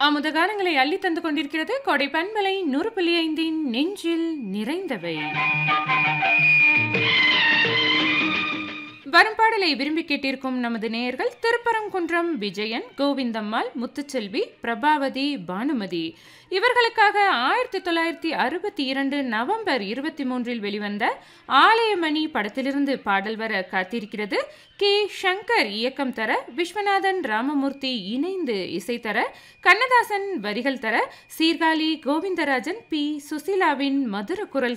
அமுத கானங்களை அள்ளி தந்து கொண்டிருக்கிறது கொடை பண்பலை நூறு புள்ளி ஐந்தின் நெஞ்சில் நிறைந்தவை வரும் பாடலை விரும்பி கேட்டிருக்கும் நமது நேயர்கள் திருப்பரங்குன்றம் விஜயன் கோவிந்தம்மாள் முத்துச்செல்வி பிரபாவதி பானுமதி இவர்களுக்காக ஆயிரத்தி தொள்ளாயிரத்தி அறுபத்தி இரண்டு நவம்பர் இருபத்தி மூன்றில் வெளிவந்த ஆலயமணி படத்திலிருந்து பாடல் வர காத்திருக்கிறது கே சங்கர் இயக்கம் தர விஸ்வநாதன் ராமமூர்த்தி இணைந்து இசை தர கண்ணதாசன் வரிகள் தர சீர்காழி கோவிந்தராஜன் பி சுசீலாவின் மதுர குரல்